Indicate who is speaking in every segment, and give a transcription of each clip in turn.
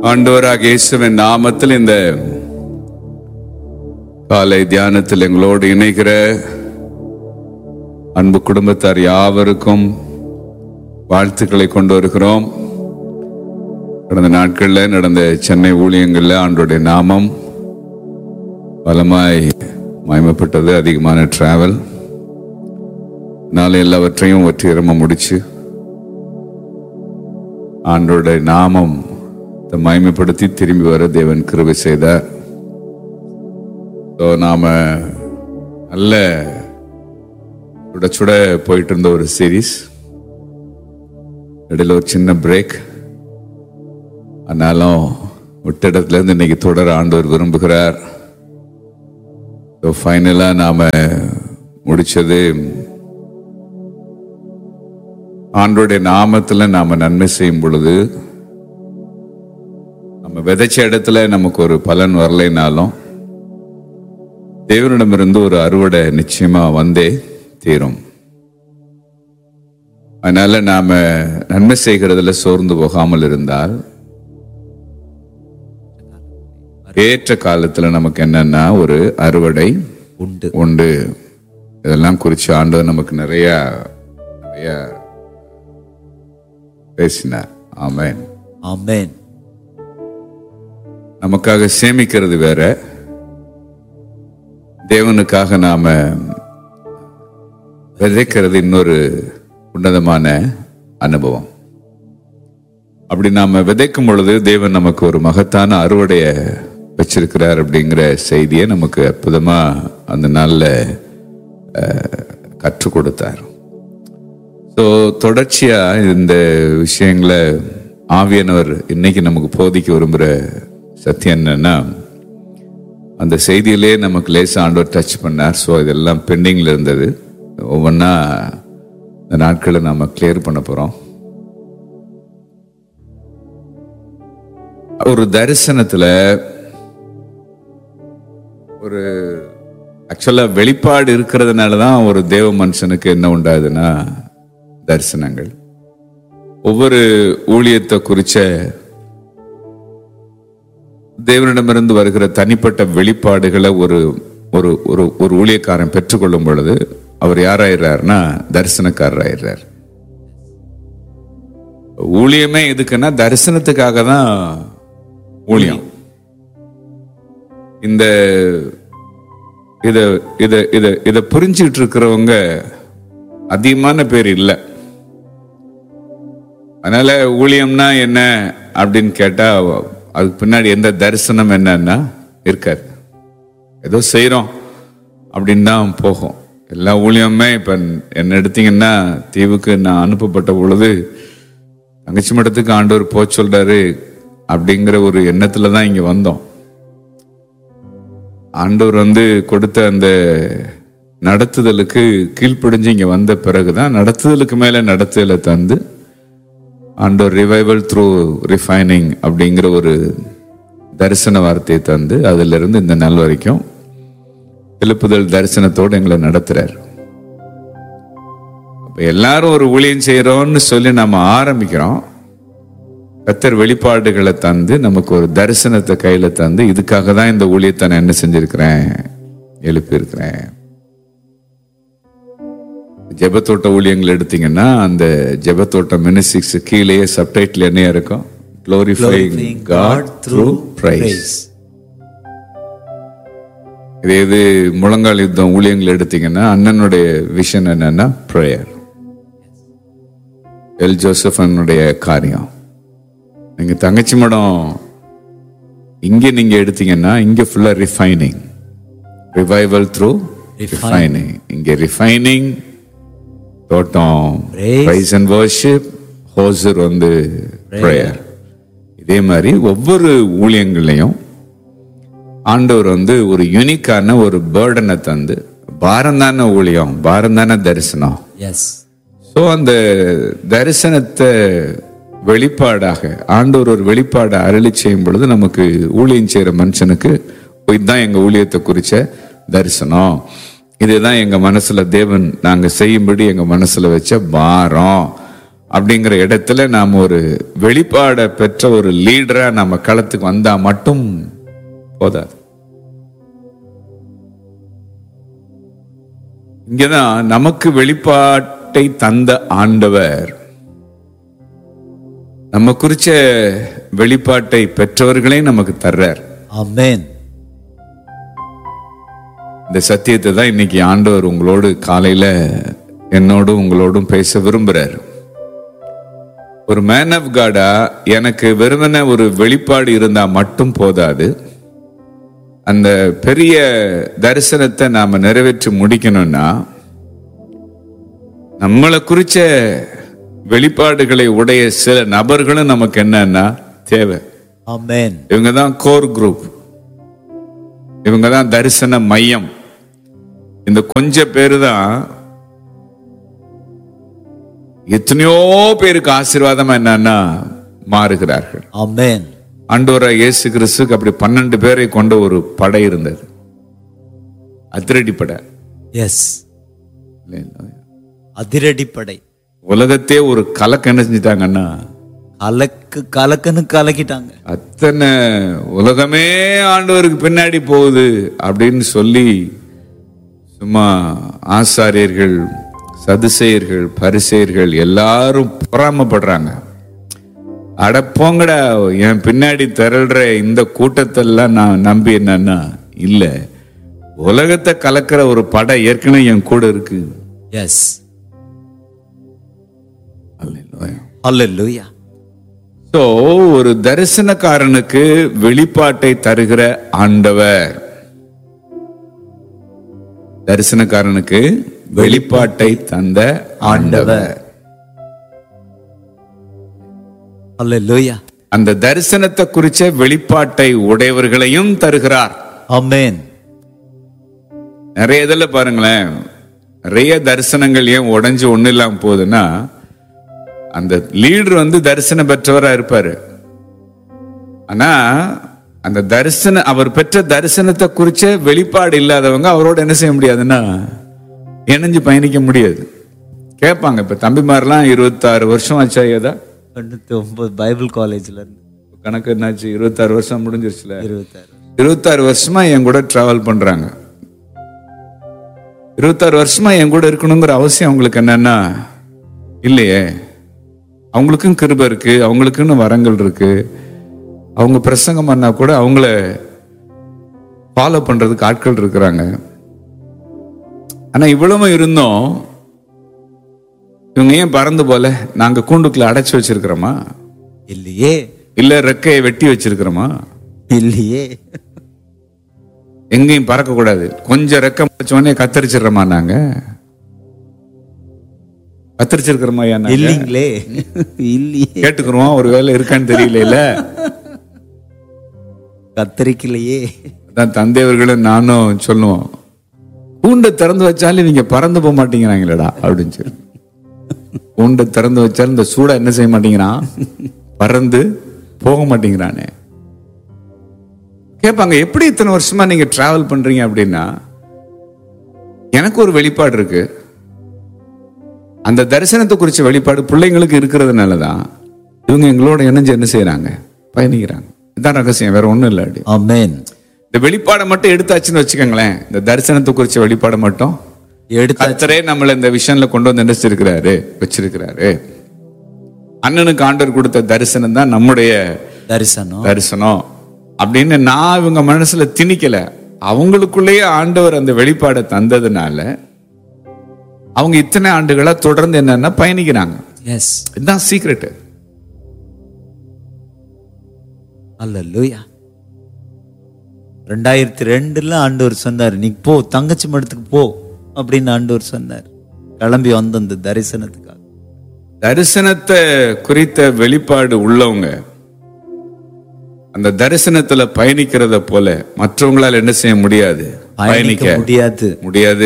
Speaker 1: ஆண்டவராக இயேசுவின் நாமத்தில் இந்த காலை தியானத்தில் எங்களோடு இணைகிற அன்பு குடும்பத்தார் யாவருக்கும் வாழ்த்துக்களை கொண்டு வருகிறோம் கடந்த நாட்களில் நடந்த சென்னை ஊழியங்களில் ஆண்டோடைய நாமம் பலமாய் மயமப்பட்டது அதிகமான டிராவல் நாளை எல்லாவற்றையும் வெற்றிகரமாக முடிச்சு ஆண்டோட நாமம் த மகிமைப்படுத்தி திரும்பி வர தேவன் கிருபை செய்தார் ஸோ நாம நல்ல சுட சுட போயிட்டு இருந்த ஒரு சீரீஸ் இடையில ஒரு சின்ன பிரேக் ஆனாலும் விட்ட இடத்துல இருந்து இன்னைக்கு தொடர ஆண்டவர் விரும்புகிறார் ஸோ ஃபைனலாக நாம முடிச்சது ஆண்டோடைய நாமத்துல நாம நன்மை செய்யும் பொழுது நம்ம விதைச்ச இடத்துல நமக்கு ஒரு பலன் வரலைனாலும் தேவனிடமிருந்து ஒரு அறுவடை நிச்சயமா வந்தே தீரும் அதனால நாம நன்மை செய்கிறதுல சோர்ந்து போகாமல் இருந்தால் ஏற்ற காலத்துல நமக்கு என்னன்னா ஒரு அறுவடை
Speaker 2: உண்டு
Speaker 1: உண்டு இதெல்லாம் குறித்து ஆண்டவர் நமக்கு நிறைய நிறைய பேசினார் ஆமென்
Speaker 2: ஆமென்
Speaker 1: நமக்காக சேமிக்கிறது வேற தேவனுக்காக நாம விதைக்கிறது இன்னொரு உன்னதமான அனுபவம் அப்படி நாம விதைக்கும் பொழுது தேவன் நமக்கு ஒரு மகத்தான அறுவடைய வச்சிருக்கிறார் அப்படிங்கிற செய்தியை நமக்கு அற்புதமா அந்த நாள்ல அஹ், கற்றுக் கொடுத்தார் ஸோ தொடர்ச்சியா இந்த விஷயங்களை ஆவியானவர் இன்னைக்கு நமக்கு போதிக்க விரும்புகிற சத்தியம் என்னன்னா அந்த செய்தியிலே நமக்கு லேசா ஆண்டவர் டச் பண்ணார் ஸோ இதெல்லாம் பெண்டிங்ல இருந்தது ஒவ்வொன்றா இந்த நாட்களை நாம கிளியர் பண்ண போறோம் ஒரு தரிசனத்துல ஒரு ஆக்சுவலா வெளிப்பாடு இருக்கிறதுனால தான் ஒரு தேவ மனுஷனுக்கு என்ன உண்டாதுன்னா தரிசனங்கள் ஒவ்வொரு ஊழியத்தை குறிச்ச தேவனிடமிருந்து வருகிற தனிப்பட்ட வெளிப்பாடுகளை ஒரு ஒரு ஒரு ஒரு ஊழியக்காரன் பெற்றுக்கொள்ளும் பொழுது அவர் யாராயிடுறாருன்னா தரிசனக்காரர் ஆயிடுறார் ஊழியமே எதுக்குன்னா தரிசனத்துக்காக தான் ஊழியம் இந்த இத இத இத இத புரிஞ்சுக்கிட்டு இருக்கிறவங்க அதிகமான பேர் இல்லை அதனால ஊழியம்னா என்ன அப்படின்னு கேட்டா அதுக்கு பின்னாடி எந்த தரிசனம் என்னன்னா இருக்காது ஏதோ செய்றோம் அப்படின்னு தான் போகும் எல்லா ஊழியமுமே இப்ப என்ன எடுத்தீங்கன்னா தீவுக்கு நான் அனுப்பப்பட்ட பொழுது தங்கச்சி மடத்துக்கு ஆண்டவர் போக சொல்றாரு அப்படிங்கிற ஒரு எண்ணத்துல தான் இங்க வந்தோம் ஆண்டவர் வந்து கொடுத்த அந்த நடத்துதலுக்கு கீழ்ப்படிஞ்சு இங்க வந்த பிறகுதான் நடத்துதலுக்கு மேல நடத்துதலை தந்து ஆண்டவர் ரிவைவல் த்ரூ ரிஃபைனிங் அப்படிங்கிற ஒரு தரிசன வார்த்தையை தந்து அதுல இருந்து இந்த நாள் வரைக்கும் எழுப்புதல் தரிசனத்தோடு எங்களை நடத்துறார் அப்ப எல்லாரும் ஒரு ஊழியம் செய்யறோம்னு சொல்லி நம்ம ஆரம்பிக்கிறோம் கத்தர் வெளிப்பாடுகளை தந்து நமக்கு ஒரு தரிசனத்தை கையில தந்து இதுக்காக தான் இந்த ஊழியத்தை நான் என்ன செஞ்சிருக்கிறேன் எழுப்பியிருக்கிறேன் ஜெபத்தோட்ட ஊழியங்கள் எடுத்தீங்கன்னா அந்த ஜெபத்தோட்ட மினிஸ்டிக்ஸ் கீழேயே சப்டைட்டில் என்ன இருக்கும் glorifying God through praise இதே இது முழங்கால் யுத்தம் ஊழியங்கள் எடுத்தீங்கன்னா அண்ணனுடைய விஷன் என்னன்னா ப்ரேயர் எல் ஜோசஃபனுடைய காரியம் நீங்க தங்கச்சி மடம் இங்க நீங்க எடுத்தீங்கன்னா இங்க ஃபுல்லா ரிஃபைனிங் ரிவைவல் த்ரூ ரிஃபைனிங் இங்க ரிஃபைனிங் தோட்டம்
Speaker 2: Praise.
Speaker 1: பிரைஸ் அண்ட் வர்ஷிப் ஹோசர் வந்து ப்ரேயர் இதே மாதிரி ஒவ்வொரு ஊழியங்களையும் ஆண்டவர் வந்து ஒரு யூனிக்கான ஒரு பேர்டனை தந்து பாரம் தானே ஊழியம் பாரம் தானே தரிசனம்
Speaker 2: எஸ்
Speaker 1: ஸோ அந்த தரிசனத்தை வெளிப்பாடாக ஆண்டவர் ஒரு வெளிப்பாடை அருளி செய்யும் பொழுது நமக்கு ஊழியம் செய்யற மனுஷனுக்கு இதுதான் எங்க ஊழியத்தை குறிச்ச தரிசனம் இதுதான் எங்க மனசுல தேவன் நாங்க செய்யும்படி எங்க மனசுல வச்ச பாரம் அப்படிங்கிற இடத்துல நாம் ஒரு வெளிப்பாட பெற்ற ஒரு லீடரா நம்ம களத்துக்கு வந்தா மட்டும் போதாது இங்கதான் நமக்கு வெளிப்பாட்டை தந்த ஆண்டவர் நம்ம குறிச்ச வெளிப்பாட்டை பெற்றவர்களே நமக்கு தர்றார்
Speaker 2: ஆமென்
Speaker 1: இந்த சத்தியத்தை தான் இன்னைக்கு ஆண்டவர் உங்களோடு காலையில என்னோடும் உங்களோடும் பேச விரும்புறார் ஒரு மேன் ஆஃப் காடா எனக்கு வெறுமனே ஒரு வெளிப்பாடு இருந்தா மட்டும் போதாது அந்த பெரிய தரிசனத்தை நாம நிறைவேற்றி முடிக்கணும்னா நம்மளை குறிச்ச வெளிப்பாடுகளை உடைய சில நபர்களும் நமக்கு என்னன்னா தேவை
Speaker 2: ஆமென்
Speaker 1: இவங்க தான் கோர் குரூப் இவங்க தான் தரிசன மையம் இந்த கொஞ்ச பேரு தான் எத்தனையோ பேருக்கு ஆசீர்வாதமா என்னன்னா மாறுகிறார்கள்
Speaker 2: ஆமென்
Speaker 1: ஆண்டவரா இயேசு கிறிஸ்துக்கு அப்படி பன்னெண்டு பேரை கொண்ட ஒரு படை இருந்தது அதிரடி படை
Speaker 2: எஸ்
Speaker 1: இல்லைங்களா?
Speaker 2: அதிரடிப்படை
Speaker 1: உலகத்தையே ஒரு கலக்க என்ன செஞ்சிட்டாங்கன்னா
Speaker 2: கலக்கு கலக்குன்னு கலக்கிட்டாங்க
Speaker 1: அத்தனை உலகமே ஆண்டவருக்கு பின்னாடி போகுது அப்படின்னு சொல்லி சும்மா ஆசாரியர்கள் சதுசேயர்கள் பரிசேயர்கள் எல்லாரும் பொறாமப்படுறாங்க அட போங்கடா என் பின்னாடி திரள்ற இந்த கூட்டத்தெல்லாம் நான் நம்பி என்னன்னா இல்ல உலகத்தை கலக்கிற ஒரு படம் ஏற்கனவே என் கூட இருக்கு
Speaker 2: எஸ்
Speaker 1: அல்லேலூயா.
Speaker 2: அல்லேலூயா
Speaker 1: சோ ஒரு தரிசனக்காரனுக்கு வெளிப்பாட்டை தருகிற ஆண்டவர் தரிசனக்காரனுக்கு வெளிப்பாட்டை தந்த ஆண்டவர்
Speaker 2: அல்லேலூயா
Speaker 1: அந்த தரிசனத்தை குறிச்ச வெளிப்பாட்டை உடையவர்களையும் தருகிறார்
Speaker 2: ஆமென்
Speaker 1: நிறைய இதில் பாருங்களேன் நிறைய தரிசனங்கள் ஏன் உடைஞ்சு ஒண்ணு இல்லாம போகுதுன்னா அந்த லீடர் வந்து தரிசனம் பெற்றவரா இருப்பாரு ஆனா அந்த தரிசன அவர் பெற்ற தரிசனத்தை குறிச்ச வெளிப்பாடு இல்லாதவங்க அவரோட என்ன செய்ய முடியாதுன்னா இணைஞ்சு பயணிக்க முடியாது கேட்பாங்க இப்ப தம்பிமாரெல்லாம் இருபத்தாறு வருஷம் ஆச்சா ஏதா
Speaker 2: தொண்ணூத்தி ஒன்பது பைபிள் காலேஜ்ல இருந்து
Speaker 1: கணக்கு என்னாச்சு இருபத்தாறு வருஷம் முடிஞ்சிருச்சுல
Speaker 2: இருபத்தாறு
Speaker 1: இருபத்தாறு வருஷமா என் கூட டிராவல் பண்றாங்க இருபத்தாறு வருஷமா என் கூட இருக்கணுங்கிற அவசியம் அவங்களுக்கு என்னன்னா இல்லையே அவங்களுக்கும் கிருபை இருக்கு அவங்களுக்குன்னு வரங்கள் இருக்கு அவங்க பிரசங்கம் பண்ணா கூட அவங்கள ஃபாலோ பண்றதுக்கு ஆட்கள் இருக்கிறாங்க ஆனா இவ்வளவும் இருந்தோம் இவங்க ஏன் பறந்து போல நாங்க கூண்டுக்குள்ள அடைச்சு வச்சிருக்கிறோமா
Speaker 2: இல்லையே
Speaker 1: இல்ல ரெக்கையை வெட்டி வச்சிருக்கிறோமா
Speaker 2: இல்லையே
Speaker 1: எங்கேயும் பறக்க கூடாது கொஞ்சம் ரெக்க முடிச்ச உடனே கத்தரிச்சிடுறோமா நாங்க கத்தரிச்சிருக்கிறோமா ஐயா நாங்க?
Speaker 2: இல்லைங்களே இல்லையே
Speaker 1: கேட்டுக்கிறோம் ஒரு வேலை இருக்கான்னு தெரியல
Speaker 2: கத்தரிக்கலையே
Speaker 1: அதான் தந்தையவர்களும் நானும் சொல்லுவோம் கூண்டை திறந்து வச்சாலும் நீங்க பறந்து போக மாட்டேங்கிறாங்களேடா அப்படின்னு சொல்லி கூண்டை திறந்து வச்சாலும் இந்த சூடா என்ன செய்ய மாட்டேங்கிறான் பறந்து போக மாட்டேங்கிறானே கேட்பாங்க எப்படி இத்தனை வருஷமா நீங்க டிராவல் பண்றீங்க அப்படின்னா எனக்கு ஒரு வெளிப்பாடு இருக்கு அந்த தரிசனத்தை குறிச்ச வெளிப்பாடு பிள்ளைங்களுக்கு இருக்கிறதுனால தான் இவங்க எங்களோட இணைஞ்சு என்ன செய்யறாங்க பயணிக்கிறாங்க இதான் ரகசியம் வேற ஒண்ணும் இல்லை அப்படி
Speaker 2: ஆமென்
Speaker 1: இந்த வெளிப்பாடை மட்டும் எடுத்தாச்சுன்னு வச்சுக்கோங்களேன் இந்த தரிசனத்தை குறிச்ச வெளிப்பாடை மட்டும்
Speaker 2: எடுத்த
Speaker 1: கர்த்தரே நம்மளை இந்த விஷயம்ல கொண்டு வந்து என்ன வச்சிருக்கிறாரு வச்சிருக்கிறாரு அண்ணனுக்கு ஆண்டவர் கொடுத்த தரிசனம் தான் நம்முடைய
Speaker 2: தரிசனம்
Speaker 1: தரிசனம் அப்படின்னு நான் இவங்க மனசுல திணிக்கல அவங்களுக்குள்ளேயே ஆண்டவர் அந்த வெளிப்பாடை தந்ததுனால அவங்க இத்தனை ஆண்டுகளா தொடர்ந்து என்னன்னா பயணிக்கிறாங்க
Speaker 2: எஸ்
Speaker 1: இதுதான் சீக்ரெட்
Speaker 2: அல்லேலூயா ரெண்டாயிரத்தி ரெண்டுல ஆண்டவர் சொன்னார் நீ போ தங்கச்சி மடத்துக்கு போ அப்படின்னு ஆண்டவர் சொன்னார் கிளம்பி வந்த அந்த தரிசனத்துக்காக
Speaker 1: தரிசனத்தை குறித்த வெளிப்பாடு உள்ளவங்க அந்த தரிசனத்துல பயணிக்கிறத போல மற்றவங்களால என்ன செய்ய முடியாது
Speaker 2: பயணிக்க
Speaker 1: பயணிக்க
Speaker 2: முடியாது
Speaker 1: முடியாது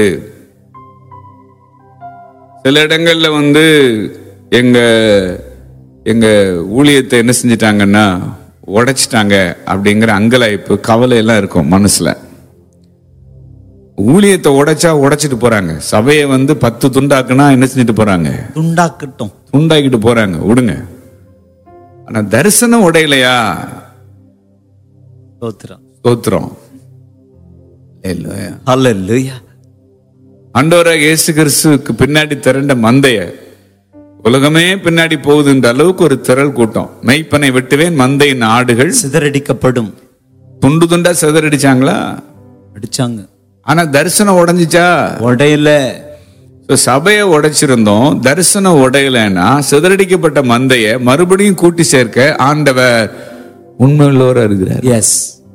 Speaker 1: சில இடங்கள்ல வந்து எங்க எங்க ஊழியத்தை என்ன செஞ்சிட்டாங்கன்னா உடைச்சிட்டாங்க அப்படிங்கிற அங்கலாய்ப்பு கவலை எல்லாம் இருக்கும் மனசுல ஊழியத்தை உடைச்சா உடைச்சிட்டு போறாங்க சபையை வந்து பத்து துண்டாக்குனா என்ன செஞ்சுட்டு போறாங்க
Speaker 2: துண்டாக்கட்டும்
Speaker 1: துண்டாக்கிட்டு போறாங்க விடுங்க ஆனா தரிசனம் உடையலையா
Speaker 2: ஸ்தோத்திரம்
Speaker 1: ஸ்தோத்திரம் இல்லையா
Speaker 2: ஹalleluya
Speaker 1: ஆண்டவராக இயேசு கிறிஸ்துவுக்கு பின்னாடி திரண்ட மந்தைய உலகமே பின்னாடி போகுதுன்ற அளவுக்கு ஒரு திரள் கூட்டம் மெய்ப்பனை வெட்டுவேன் மந்தையின் ஆடுகள்
Speaker 2: சிதறடிக்கப்படும்
Speaker 1: துண்டு துண்டா சிதறடிச்சாங்களா
Speaker 2: அடிச்சாங்க
Speaker 1: ஆனா தரிசனம் உடைஞ்சிச்சா
Speaker 2: உடையில
Speaker 1: So, சபையை உடைச்சிருந்தோம் தரிசனம் உடையலைன்னா சிதறடிக்கப்பட்ட மந்தைய மறுபடியும் கூட்டி சேர்க்க ஆண்டவர் உண்மையுள்ளவரா இருக்கிறார்
Speaker 2: எஸ்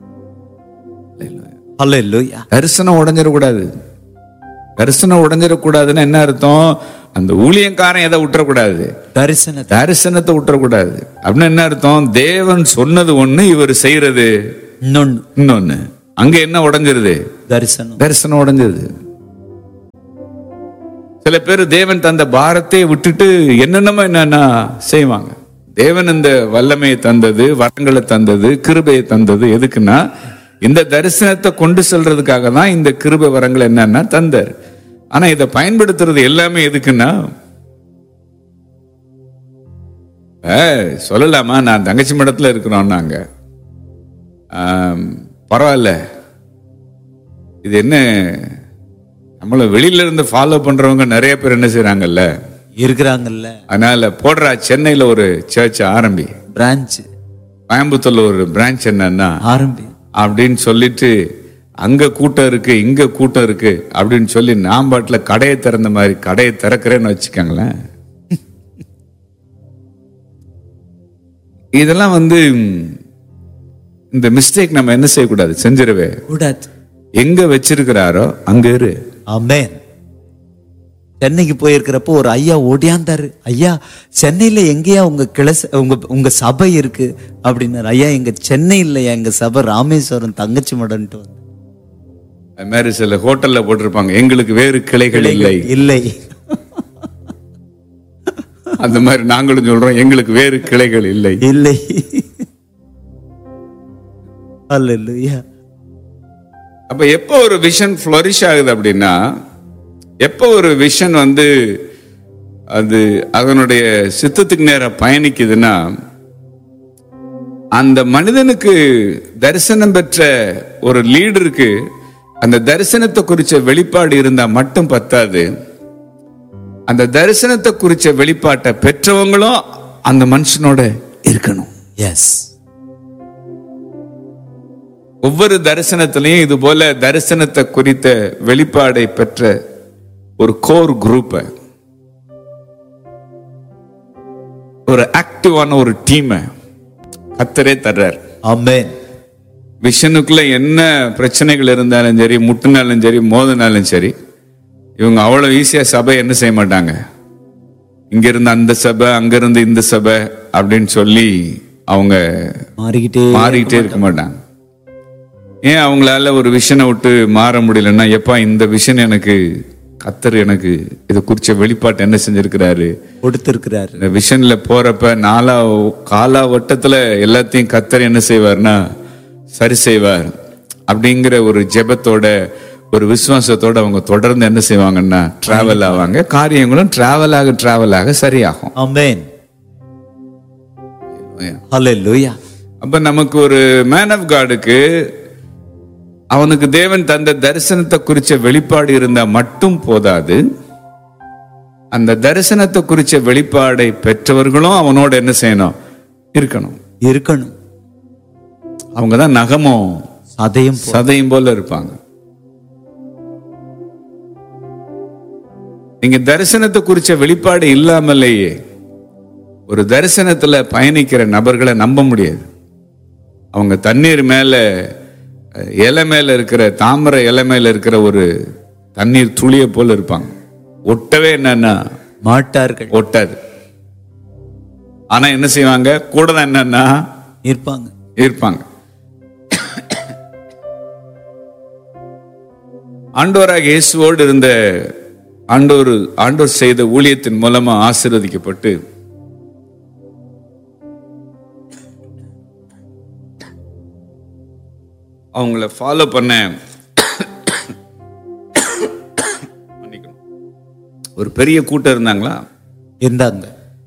Speaker 2: ஹalleluya
Speaker 1: தரிசனம் உடைஞ்சிடக்கூடாது தரிசனம் உடைஞ்சிடக்கூடாதுன்னு என்ன அர்த்தம் அந்த ஊழியக்காரன் எதை விட்டுறக்கூடாது
Speaker 2: தரிசனத்தை
Speaker 1: தரிசனத்தை விட்டுறக்கூடாது அப்படின்னு என்ன அர்த்தம் தேவன் சொன்னது ஒண்ணு இவர் செய்யறது
Speaker 2: இன்னொன்னு
Speaker 1: இன்னொன்னு அங்க என்ன உடைஞ்சிருது
Speaker 2: தரிசனம்
Speaker 1: தரிசனம் உடைஞ்சது சில பேர் தேவன் தந்த பாரத்தை விட்டுட்டு என்னென்னமோ என்னன்னா செய்வாங்க தேவன் இந்த வல்லமையை தந்தது வரங்களை தந்தது கிருபையை தந்தது எதுக்குன்னா இந்த தரிசனத்தை கொண்டு செல்றதுக்காக தான் இந்த கிருபை வரங்கள் என்னன்னா தந்தார் ஆனா இதை பயன்படுத்துறது எல்லாமே எதுக்குன்னா ஏய், சொல்லலாமா நான் தங்கச்சி மடத்துல இருக்கிறோம் நாங்க ஆம், பரவாயில்ல இது என்ன நம்மள வெளியில இருந்து ஃபாலோ பண்றவங்க நிறைய பேர் என்ன செய்றாங்கல்ல
Speaker 2: இருக்கிறாங்கல்ல
Speaker 1: அதனால போடுறா சென்னையில ஒரு சர்ச் ஆரம்பி
Speaker 2: பிரான்ச்
Speaker 1: கோயம்புத்தூர்ல ஒரு பிரான்ச் என்னன்னா
Speaker 2: ஆரம்பி
Speaker 1: அப்படின்னு சொல்லிட்டு அங்க கூட்டம் இருக்கு இங்க கூட்டம் இருக்கு அப்படின்னு சொல்லி நான் பாட்டுல கடையை திறந்த மாதிரி கடையை திறக்கிறேன்னு வச்சுக்கோங்களேன் இதெல்லாம் வந்து ம், இந்த மிஸ்டேக் நம்ம என்ன செய்யக்கூடாது செஞ்சிடவே
Speaker 2: கூடாது
Speaker 1: எங்க வச்சிருக்கிறாரோ அங்க இரு
Speaker 2: ஆமென் சென்னைக்கு போயிருக்கிறப்போ ஒரு ஐயா ஓடியாந்தாரு ஐயா சென்னையில எங்கேயா உங்க கிளை ச- உங்க உங்க சபை இருக்கு அப்படின்னாரு ஐயா எங்க சென்னை இல்லையா எங்க சபை ராமேஸ்வரம் தங்கச்சி மடன்ட்டு வந்து
Speaker 1: அது மாதிரி சில ஹோட்டல்ல போட்டிருப்பாங்க எங்களுக்கு வேறு கிளைகள் இல்லை
Speaker 2: இல்லை
Speaker 1: அந்த மாதிரி நாங்களும் சொல்றோம் எங்களுக்கு வேறு கிளைகள் இல்லை
Speaker 2: இல்லை அல்லேலூயா
Speaker 1: அப்ப எப்போ ஒரு விஷன் ஃப்ளரிஷ் ஆகுது அப்படின்னா எப்போ ஒரு விஷன் வந்து அது அதனுடைய சித்தத்துக்கு நேரம் பயணிக்குதுன்னா அந்த மனிதனுக்கு தரிசனம் பெற்ற ஒரு லீடருக்கு அந்த தரிசனத்தை குறிச்ச வெளிப்பாடு இருந்தா மட்டும் பத்தாது அந்த தரிசனத்தை குறிச்ச வெளிப்பாட்டை பெற்றவங்களும் அந்த மனுஷனோட இருக்கணும்
Speaker 2: எஸ்
Speaker 1: ஒவ்வொரு தரிசனத்திலையும் இது போல தரிசனத்தை குறித்த வெளிப்பாடை பெற்ற ஒரு கோர் குரூப்பை ஒரு ஆக்டிவான ஒரு டீமை கத்தரே தர்றார்
Speaker 2: ஆமென்
Speaker 1: விஷனுக்குள்ள என்ன பிரச்சனைகள் இருந்தாலும் சரி முட்டுனாலும் சரி மோதினாலும் சரி இவங்க அவ்வளவு ஈஸியா சபை என்ன செய்ய மாட்டாங்க இங்க இருந்து அந்த சபை அங்க இருந்து இந்த சபை அப்படின்னு சொல்லி அவங்க
Speaker 2: மாறிக்கிட்டே
Speaker 1: மாறிக்கிட்டே இருக்க மாட்டாங்க ஏன் அவங்களால ஒரு விஷனை விட்டு மாற முடியலன்னா எப்பா இந்த விஷன் எனக்கு கத்தர் எனக்கு இதை குறிச்ச வெளிப்பாட்டு என்ன செஞ்சிருக்கிறாரு
Speaker 2: கொடுத்திருக்கிறாரு
Speaker 1: இந்த விஷன்ல போறப்ப நாலா காலா வட்டத்துல எல்லாத்தையும் கத்தர் என்ன செய்வார்னா சரி செய்வார் அப்படிங்கிற ஒரு ஜெபத்தோட ஒரு விசுவாசத்தோட அவங்க தொடர்ந்து என்ன செய்வாங்கன்னா டிராவல் ஆவாங்க காரியங்களும் டிராவல் ஆக டிராவல் ஆக சரியாகும்
Speaker 2: ஆமென் அல்லேலூயா
Speaker 1: அப்ப நமக்கு ஒரு மேன் ஆஃப் காடுக்கு அவனுக்கு தேவன் தந்த தரிசனத்தை குறிச்ச வெளிப்பாடு இருந்தா மட்டும் போதாது அந்த தரிசனத்தை குறிச்ச வெளிப்பாடை பெற்றவர்களும் அவனோட என்ன செய்யணும் இருக்கணும்
Speaker 2: இருக்கணும்
Speaker 1: அவங்க தான் நகமும்
Speaker 2: சதையும் போ-
Speaker 1: சதையும் போல இருப்பாங்க நீங்க தரிசனத்தை குறிச்ச வெளிப்பாடு இல்லாமலேயே ஒரு தரிசனத்துல பயணிக்கிற நபர்களை நம்ப முடியாது அவங்க தண்ணீர் மேல அஹ், இலை மேல இருக்கிற தாமரை இலை மேல இருக்கிற ஒரு தண்ணீர் துளியை போல இருப்பாங்க ஒட்டவே என்னன்னா
Speaker 2: மாட்டார்கள்
Speaker 1: ஒட்டாது ஆனா என்ன செய்வாங்க கூட தான் என்னன்னா
Speaker 2: இருப்பாங்க
Speaker 1: இருப்பாங்க ஆண்டோராக இயேசுவோடு இருந்த ஆண்டோர் ஆண்டோர் செய்த ஊழியத்தின் மூலமா ஆசீர்வதிக்கப்பட்டு அவங்கள ஃபாலோ பண்ண ஒரு பெரிய கூட்டம் இருந்தாங்களா
Speaker 2: இருந்தாங்க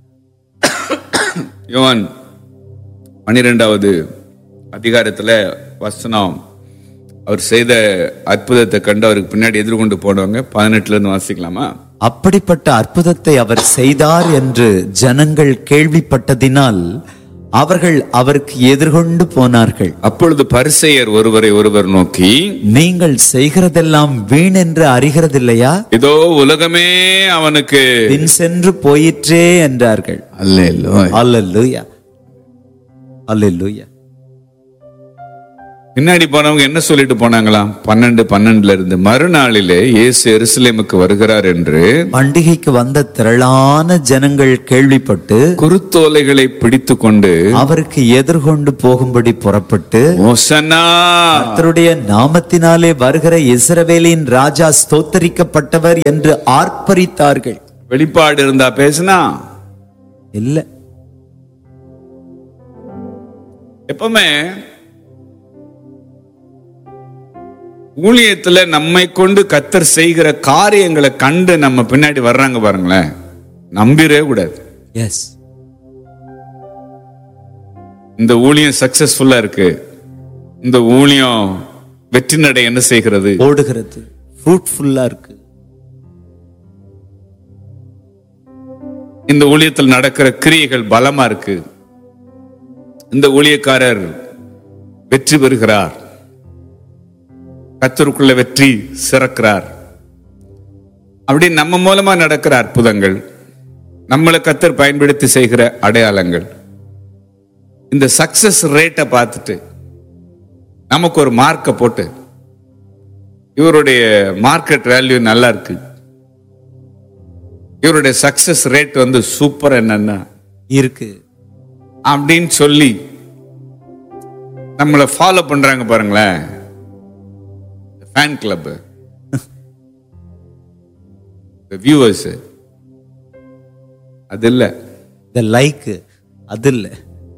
Speaker 1: யோவான் பன்னிரெண்டாவது அதிகாரத்துல வசனம் அவர் செய்த அற்புதத்தை கண்டு அவருக்கு பின்னாடி எதிர்கொண்டு போனவங்க பதினெட்டுல இருந்து வாசிக்கலாமா
Speaker 2: அப்படிப்பட்ட அற்புதத்தை அவர் செய்தார் என்று ஜனங்கள் கேள்விப்பட்டதினால் அவர்கள் அவருக்கு எதிர்கொண்டு போனார்கள்
Speaker 1: அப்பொழுது பரிசெயர் ஒருவரை ஒருவர் நோக்கி
Speaker 2: நீங்கள் செய்கிறதெல்லாம் வீண் என்று அறிகிறதில்லையா
Speaker 1: இதோ உலகமே அவனுக்கு
Speaker 2: பின் சென்று போயிற்றே என்றார்கள்
Speaker 1: அல்ல
Speaker 2: அல்லேலூயா அல்லேலூயா
Speaker 1: பின்னாடி போனவங்க என்ன சொல்லிட்டு போனாங்களாம் பன்னெண்டு பன்னெண்டுல இருந்து மறுநாளிலே இயேசு எருசலேமுக்கு வருகிறார் என்று
Speaker 2: பண்டிகைக்கு வந்த திரளான ஜனங்கள் கேள்விப்பட்டு
Speaker 1: குருத்தோலைகளை பிடித்து கொண்டு
Speaker 2: அவருக்கு எதிர்கொண்டு போகும்படி புறப்பட்டு
Speaker 1: ஓசன்னா
Speaker 2: கர்த்தருடைய நாமத்தினாலே வருகிற இஸ்ரவேலின் ராஜா ஸ்தோத்தரிக்கப்பட்டவர் என்று ஆர்ப்பரித்தார்கள்
Speaker 1: வெளிப்பாடு இருந்தா பேசுனா
Speaker 2: இல்ல
Speaker 1: எப்பவுமே ஊழியத்துல நம்மை கொண்டு கத்தர் செய்கிற காரியங்களை கண்டு நம்ம பின்னாடி வர்றாங்க பாருங்களேன் நம்பிடவே கூடாது
Speaker 2: எஸ்
Speaker 1: இந்த ஊழியம் சக்சஸ்ஃபுல்லா இருக்கு இந்த ஊழியம் வெற்றி நடை என்ன செய்கிறது
Speaker 2: ஓடுகிறது ஃப்ரூட்ஃபுல்லா இருக்கு
Speaker 1: இந்த ஊழியத்தில் நடக்கிற கிரியைகள் பலமா இருக்கு இந்த ஊழியக்காரர் வெற்றி பெறுகிறார் கத்தருக்குள்ள வெற்றி சிறக்கிறார் அப்படி நம்ம மூலமா நடக்கிற அற்புதங்கள் நம்மளை கத்தர் பயன்படுத்தி செய்கிற அடையாளங்கள் இந்த சக்சஸ் ரேட்டை பார்த்துட்டு நமக்கு ஒரு மார்க்கை போட்டு இவருடைய மார்க்கெட் வேல்யூ நல்லா இருக்கு இவருடைய சக்சஸ் ரேட் வந்து சூப்பர் என்னன்னா
Speaker 2: இருக்கு
Speaker 1: அப்படின்னு சொல்லி நம்மளை ஃபாலோ பண்றாங்க பாருங்களேன் ஃபேன் கிளப் வியூவர்ஸ் அது இல்ல
Speaker 2: இந்த லைக் அது இல்ல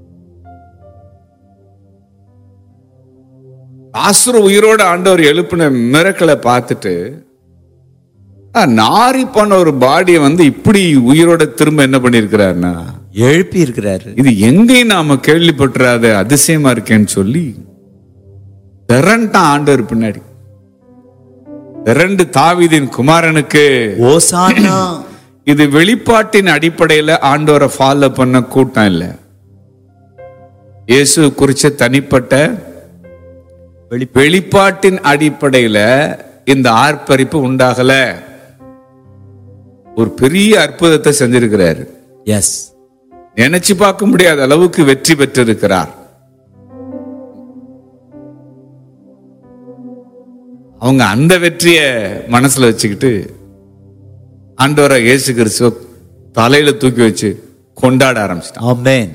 Speaker 1: ஆசுர உயிரோட ஆண்டவர் எழுப்பின மிரக்களை பார்த்துட்டு ஆ, நாரி போன ஒரு பாடியை வந்து இப்படி உயிரோட திரும்ப என்ன பண்ணிருக்கிறாருன்னா
Speaker 2: எழுப்பி இருக்கிறாரு
Speaker 1: இது எங்கேயும் நாம கேள்விப்பட்டுறாத அதிசயமா இருக்கேன்னு சொல்லி திரண்டான் ஆண்டவர் பின்னாடி திரண்டு தாவீதின் குமாரனுக்கு
Speaker 2: ஓசானா
Speaker 1: இது வெளிப்பாட்டின் அடிப்படையில ஆண்டவரை ஃபாலோ பண்ண கூட்டம் இல்ல இயேசு குறிச்ச தனிப்பட்ட வெளி- வெளிப்பாட்டின் அடிப்படையில இந்த ஆர்ப்பரிப்பு உண்டாகல ஒரு பெரிய அற்புதத்தை செஞ்சிருக்கிறாரு
Speaker 2: எஸ்
Speaker 1: நினைச்சு பார்க்க முடியாத அளவுக்கு வெற்றி பெற்றிருக்கிறார் அவங்க அந்த வெற்றிய மனசுல வச்சுக்கிட்டு ஆண்டவரை இயேசு கிறிஸ்துவ தலையில தூக்கி வச்சு கொண்டாட ஆரம்பிச்சிட்டான்
Speaker 2: ஆமென்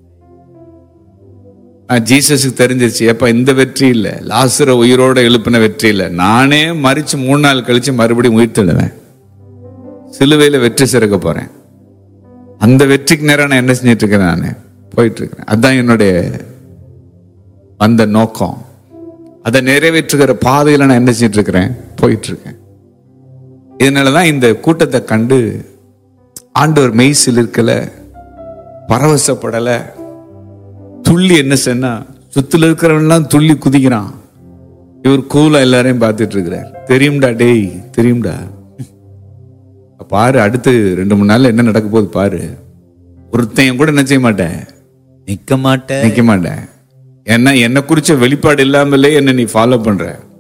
Speaker 1: நான் ஜீசஸுக்கு தெரிஞ்சிருச்சு ஏப்பா இந்த வெற்றி இல்ல லாசுர உயிரோட எழுப்பின வெற்றி இல்ல நானே மறிச்சு மூணு நாள் கழிச்சு மறுபடியும் உயிர்த்தெழுவேன் சிலுவையில வெற்றி சிறக்க போறேன் அந்த வெற்றிக்கு நேரம் நான் என்ன செஞ்சிட்டு இருக்கேன் நான் போயிட்டு இருக்கிறேன் அதுதான் என்னுடைய அந்த நோக்கம் அதை நிறைவேற்றுகிற பாதையில நான் என்ன செஞ்சிட்டு இருக்கிறேன் போயிட்டு இருக்கேன் இதனாலதான் இந்த கூட்டத்தை கண்டு ஆண்டவர் மெய்சில் இருக்கல பரவசப்படல துள்ளி என்ன செய்யனா சுத்துல இருக்கிறவன்லாம் துள்ளி குதிக்கிறான் இவர் கூலா எல்லாரையும் பார்த்துட்டு இருக்கிறார் தெரியும்டா டேய் தெரியும்டா பாரு அடுத்து ரெண்டு மூணு நாள்ல என்ன நடக்க போகுது பாரு ஒருத்தையும் கூட என்ன செய்ய மாட்டேன்
Speaker 2: நிக்க மாட்டேன்
Speaker 1: நிக்க மாட்டேன் ஏன்னா என்ன குறிச்ச வெளிப்பாடு இல்லாமலே என்ன நீ ஃபாலோ பண்ற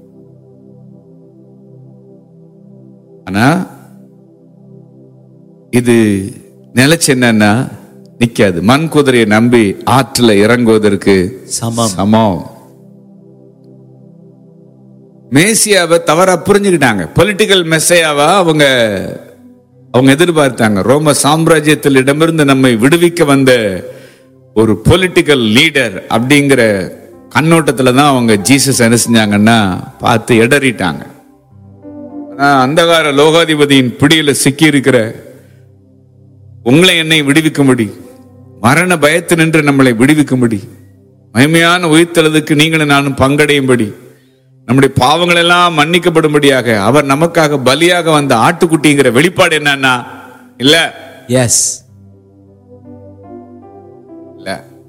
Speaker 1: ஆனா இது நிலைச்சு என்னன்னா நிக்காது மண் குதிரையை நம்பி ஆற்றுல இறங்குவதற்கு
Speaker 2: சமம்
Speaker 1: சமம் மேசியாவை தவறா புரிஞ்சுக்கிட்டாங்க பொலிட்டிக்கல் மெஸ்ஸையாவா அவங்க அவங்க எதிர்பார்த்தாங்க ரோம சாம்ராஜ்யத்தில் இடமிருந்து நம்மை விடுவிக்க வந்த ஒரு பொலிட்டிக்கல் லீடர் அப்படிங்கிற கண்ணோட்டத்துல தான் அவங்க ஜீசஸ் என்ன செஞ்சாங்கன்னா பார்த்து இடறிட்டாங்க ஆனா அந்தகார லோகாதிபதியின் பிடியில சிக்கி இருக்கிற உங்களை என்னை விடுவிக்கும்படி மரண பயத்து நின்று நம்மளை விடுவிக்கும்படி மகிமையான உயிர்த்தெழுதுக்கு நீங்களும் நானும் பங்கடையும்படி நம்முடைய பாவங்கள் எல்லாம் மன்னிக்கப்படும்படியாக அவர் நமக்காக பலியாக வந்த ஆட்டுக்குட்டிங்கிற வெளிப்பாடு என்னன்னா இல்ல
Speaker 2: எஸ்
Speaker 1: இல்ல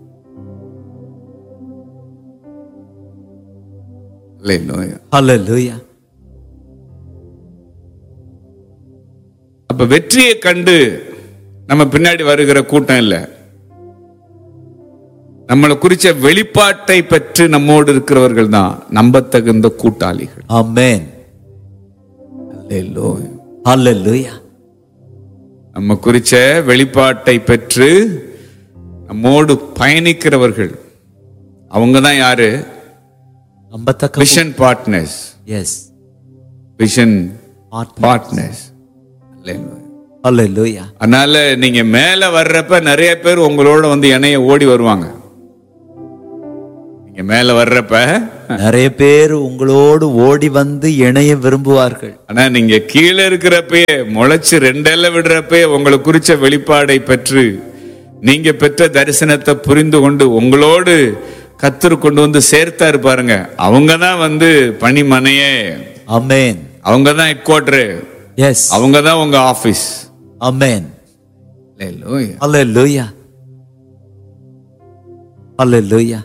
Speaker 1: Hallelujah.
Speaker 2: ஹalleluya
Speaker 1: அப்ப வெற்றியை கண்டு நம்ம பின்னாடி வருகிற கூட்டம் இல்ல நம்மளை குறிச்ச வெளிப்பாட்டை பெற்று நம்மோடு இருக்கிறவர்கள் தான் நம்பத்தகுந்த கூட்டாளிகள்
Speaker 2: ஆமென்
Speaker 1: Hallelujah.
Speaker 2: ஹalleluya
Speaker 1: நம்ம குறிச்ச வெளிப்பாட்டை பெற்று நம்மோடு பயணிக்கிறவர்கள் அவங்க தான் யாரு
Speaker 2: நம்பத்தக்க
Speaker 1: vision partners
Speaker 2: yes
Speaker 1: vision partners
Speaker 2: ஹalleluya
Speaker 1: அதனால நீங்க மேல வர்றப்ப நிறைய பேர் உங்களோட வந்து இணைய ஓடி வருவாங்க நீங்க மேல வர்றப்ப
Speaker 2: நிறைய பேர் உங்களோடு ஓடி வந்து இணைய விரும்புவார்கள்
Speaker 1: ஆனா நீங்க கீழே இருக்கிறப்பயே முளைச்சு ரெண்டெல்ல விடுறப்பே உங்களை குறிச்ச வெளிப்பாடை பெற்று நீங்க பெற்ற தரிசனத்தை புரிந்து கொண்டு உங்களோடு கத்தர் கொண்டு வந்து சேர்த்தாரு பாருங்க அவங்க தான் வந்து பணிமனையே
Speaker 2: ஆமென்
Speaker 1: அவங்க தான் ஹெட் குவார்டரு
Speaker 2: எஸ்
Speaker 1: அவங்க தான் உங்க ஆபீஸ்
Speaker 2: ஆமென் ஹalleluya ஹalleluya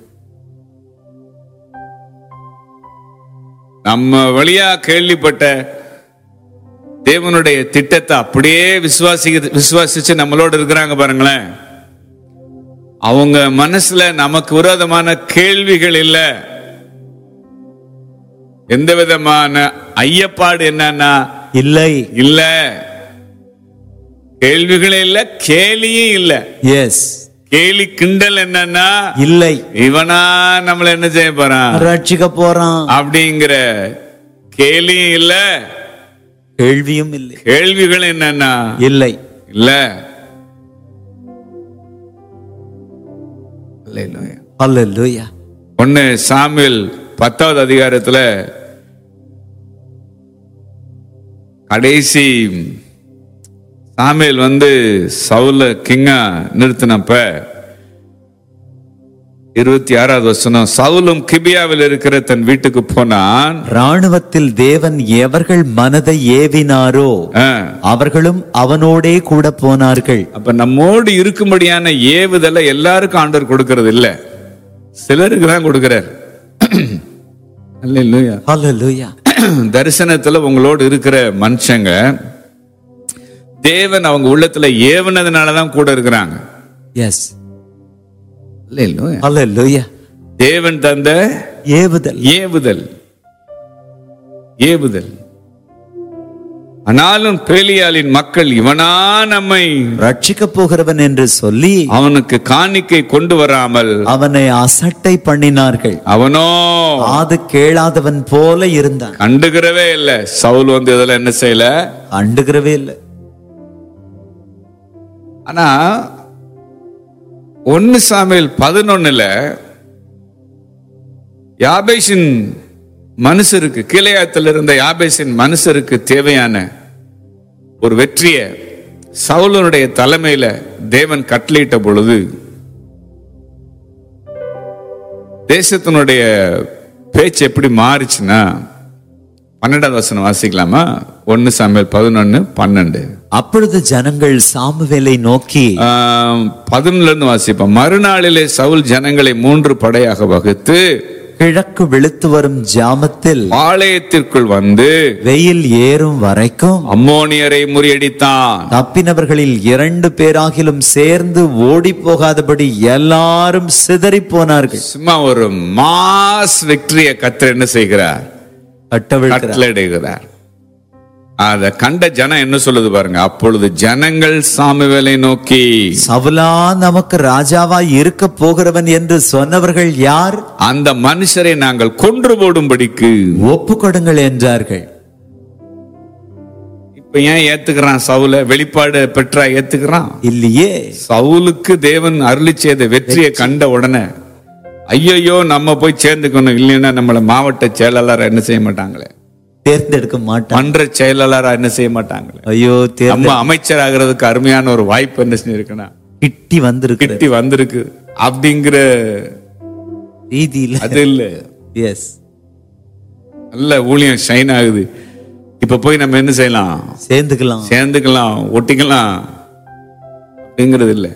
Speaker 1: நம்ம வழியா கேள்விப்பட்ட தேவனுடைய திட்டத்தை அப்படியே விசுவாசி விசுவாசிச்சு நம்மளோட இருக்கிறாங்க பாருங்களேன் அவங்க மனசுல நமக்கு விரோதமான கேள்விகள் இல்ல எந்த விதமான ஐயப்பாடு என்னன்னா
Speaker 2: இல்லை
Speaker 1: இல்ல கேள்விகளே இல்ல கேலியும் இல்ல
Speaker 2: எஸ்
Speaker 1: கேலி கிண்டல் என்னன்னா
Speaker 2: இல்லை
Speaker 1: இவனா நம்மள என்ன செய்ய போறான்
Speaker 2: ரட்சிக்க போறான்
Speaker 1: அப்படிங்கிற கேலியும் இல்ல
Speaker 2: கேள்வியும் இல்லை
Speaker 1: கேள்விகள் என்னன்னா
Speaker 2: இல்லை
Speaker 1: இல்ல
Speaker 2: ஹalleluya
Speaker 1: ஒன்னு சாமியல் பத்தாவது அதிகாரத்துல கடைசி சாமியல் வந்து சவுல கிங்கா நிறுத்தினப்ப இருபத்தி ஆறாவது வசனம் சவுலும் கிபியாவில் இருக்கிற தன் வீட்டுக்கு போனான்
Speaker 2: ராணுவத்தில் தேவன் எவர்கள் மனதை ஏவினாரோ
Speaker 1: ஆ.
Speaker 2: அவர்களும் அவனோடே கூட போனார்கள்
Speaker 1: அப்ப நம்மோடு இருக்கும்படியான ஏவுதலை எல்லாருக்கும் ஆண்டவர் கொடுக்கறது இல்ல சிலருக்கு தான் கொடுக்கிறார் அல்லேலூயா.
Speaker 2: ஹalleluya
Speaker 1: தரிசனத்துல உங்களோடு இருக்கிற மனுஷங்க தேவன் அவங்க உள்ளத்துல ஏவுனதுனாலதான் கூட இருக்கிறாங்க
Speaker 2: எஸ்
Speaker 1: அல்லேலூயா.
Speaker 2: ஹalleluya
Speaker 1: தேவன் தந்த
Speaker 2: ஏவுதல்
Speaker 1: ஏவுதல் ஏவுதல் ஆனாலும் பேலியாளின் மக்கள் இவனா நம்மை
Speaker 2: ரட்சிக்க போகிறவன் என்று சொல்லி
Speaker 1: அவனுக்கு காணிக்கை கொண்டு வராமல்
Speaker 2: அவனை அசட்டை பண்ணினார்கள்
Speaker 1: அவனோ
Speaker 2: காது கேளாதவன் போல இருந்தான்
Speaker 1: கண்டுக்கிறவே இல்ல சவுல் வந்து இதுல என்ன செய்யல
Speaker 2: அண்டுகிறவே இல்லை
Speaker 1: ஆனா ஒன்னு சாமியில் பதினொன்னுல யாபேஷின் மனுஷருக்கு கீழையாத்தில் இருந்த யாபேஷின் மனுஷருக்கு தேவையான ஒரு வெற்றிய சவுலனுடைய தலைமையில தேவன் கட்டளையிட்ட பொழுது தேசத்தினுடைய பேச்சு எப்படி மாறுச்சுன்னா பன்னெண்டாவது வசனம் வாசிக்கலாமா ஒன்னு சாமியல் பதினொன்னு பன்னெண்டு
Speaker 2: அப்பொழுது ஜனங்கள் சாமுவேலை நோக்கி
Speaker 1: ஆம், பதினொன்னுல இருந்து வாசிப்போம் மறுநாளிலே சவுல் ஜனங்களை மூன்று படையாக வகுத்து
Speaker 2: கிழக்கு வெளுத்து வரும் ஜாமத்தில்
Speaker 1: பாளையத்திற்குள் வந்து
Speaker 2: வெயில் ஏறும் வரைக்கும்
Speaker 1: அம்மோனியரை முறியடித்தான்
Speaker 2: தப்பினவர்களில் இரண்டு பேராகிலும் சேர்ந்து ஓடி போகாதபடி எல்லாரும் சிதறி போனார்கள்
Speaker 1: சும்மா ஒரு மாஸ் விக்டரிய கத்தர் என்ன செய்கிறார்
Speaker 2: கட்டவிழ்கிறார்
Speaker 1: கட்டளையிடுகிறார் அத கண்ட ஜனம் என்ன சொல்லுது பாருங்க அப்பொழுது ஜனங்கள் சாமுவேலை நோக்கி
Speaker 2: சவுலா நமக்கு ராஜாவா இருக்க போகிறவன் என்று சொன்னவர்கள் யார்
Speaker 1: அந்த மனுஷரை நாங்கள் கொன்று போடும்படிக்கு
Speaker 2: ஒப்பு கொடுங்கள் என்றார்கள்
Speaker 1: இப்ப ஏன் ஏத்துக்கிறான் சவுல வெளிப்பாடு பெற்றா ஏத்துக்கிறான்
Speaker 2: இல்லையே
Speaker 1: சவுலுக்கு தேவன் அருளி செய்த வெற்றியை கண்ட உடனே ஐயையோ நம்ம போய் சேர்ந்துக்கணும் இல்லைன்னா நம்மள மாவட்ட செயலாளரா என்ன செய்ய மாட்டாங்களே
Speaker 2: தேர்ந்தெடுக்க மாட்டான்
Speaker 1: மன்ற செயலாளரா என்ன செய்ய மாட்டாங்களே
Speaker 2: ஐயோ தேர்ந்த
Speaker 1: நம்ம அமைச்சர் ஆகிறதுக்கு அருமையான ஒரு வாய்ப்பு என்ன செஞ்சிருக்குன்னா
Speaker 2: கிட்டி வந்திருக்கு
Speaker 1: கிட்டி வந்திருக்கு அப்படிங்கிற
Speaker 2: ரீதியில
Speaker 1: அது இல்ல
Speaker 2: எஸ்
Speaker 1: நல்ல ஊழியம் ஷைன் ஆகுது இப்ப போய் நம்ம என்ன செய்யலாம்
Speaker 2: சேர்ந்துக்கலாம்
Speaker 1: சேர்ந்துக்கலாம் ஒட்டிக்கலாம் அப்படிங்கிறது இல்லை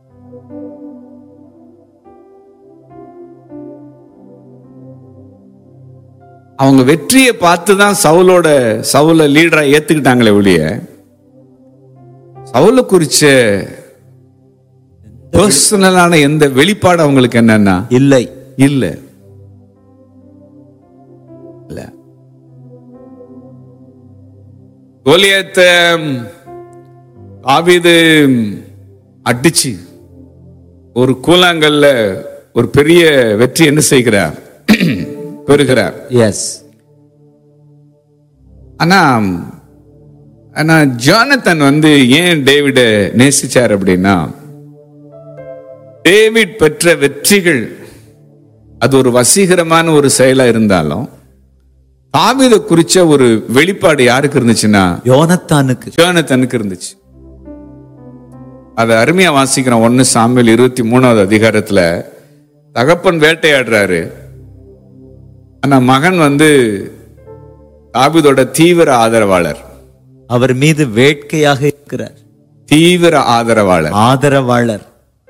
Speaker 1: அவங்க வெற்றியை பார்த்து தான் சவுலோட சவுல லீடரா ஏத்துக்கிட்டாங்களே ஒழிய சவுல குறிச்ச பர்சனலான எந்த வெளிப்பாடு அவங்களுக்கு என்னன்னா
Speaker 2: இல்லை
Speaker 1: இல்ல இல்ல கோலியத்த ஆவிது அடிச்சு ஒரு கூழாங்கல்ல ஒரு பெரிய வெற்றி என்ன செய்கிறார் பெறுகிறார்
Speaker 2: எஸ்
Speaker 1: ஆனா ஆனா ஜானத்தன் வந்து ஏன் டேவிட நேசிச்சார் அப்படின்னா டேவிட் பெற்ற வெற்றிகள் அது ஒரு வசீகரமான ஒரு செயலா இருந்தாலும் தாவீத குறிச்ச ஒரு வெளிப்பாடு யாருக்கு இருந்துச்சுன்னா
Speaker 2: யோனத்தானுக்கு
Speaker 1: ஜோனத்தனுக்கு இருந்துச்சு அதை அருமையா வாசிக்கிறோம் ஒன்னு சாமியல் இருபத்தி மூணாவது அதிகாரத்துல தகப்பன் வேட்டையாடுறாரு ஆனா மகன் வந்து தாவீதோட தீவிர ஆதரவாளர்
Speaker 2: அவர் மீது வேட்கையாக இருக்கிறார்
Speaker 1: தீவிர ஆதரவாளர்
Speaker 2: ஆதரவாளர்